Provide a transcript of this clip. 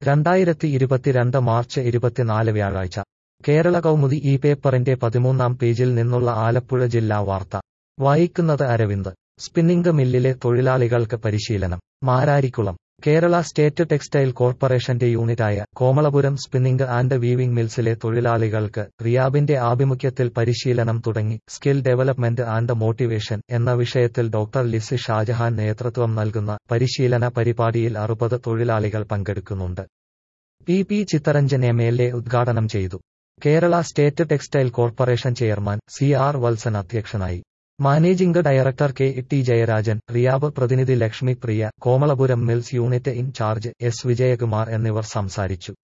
രണ്ടായിരത്തി ഇരുപത്തിരണ്ട് മാർച്ച് ഇരുപത്തിനാല് വ്യാഴാഴ്ച കേരള കൗമുദി ഈ പേപ്പറിന്റെ പതിമൂന്നാം പേജിൽ നിന്നുള്ള ആലപ്പുഴ ജില്ലാ വാർത്ത വായിക്കുന്നത് അരവിന്ദ് സ്പിന്നിംഗ് മില്ലിലെ തൊഴിലാളികൾക്ക് പരിശീലനം മാരാരിക്കുളം കേരള സ്റ്റേറ്റ് ടെക്സ്റ്റൈൽ കോർപ്പറേഷന്റെ യൂണിറ്റായ കോമളപുരം സ്പിന്നിംഗ് ആൻഡ് വീവിംഗ് മിൽസിലെ തൊഴിലാളികൾക്ക് റിയാബിന്റെ ആഭിമുഖ്യത്തിൽ പരിശീലനം തുടങ്ങി സ്കിൽ ഡെവലപ്മെന്റ് ആൻഡ് മോട്ടിവേഷൻ എന്ന വിഷയത്തിൽ ഡോക്ടർ ലിസി ഷാജഹാൻ നേതൃത്വം നൽകുന്ന പരിശീലന പരിപാടിയിൽ അറുപത് തൊഴിലാളികൾ പങ്കെടുക്കുന്നുണ്ട് P P Chittaranjan M L A ഉദ്ഘാടനം ചെയ്തു Kerala state textile corporation chairman C R Valsan അധ്യക്ഷനായി managing director K T Jayarajan RIAB പ്രതിനിധി Lakshmi Priya Komalapuram mills unit in charge S Vijayakumar എന്നിവർ സംസാരിച്ചു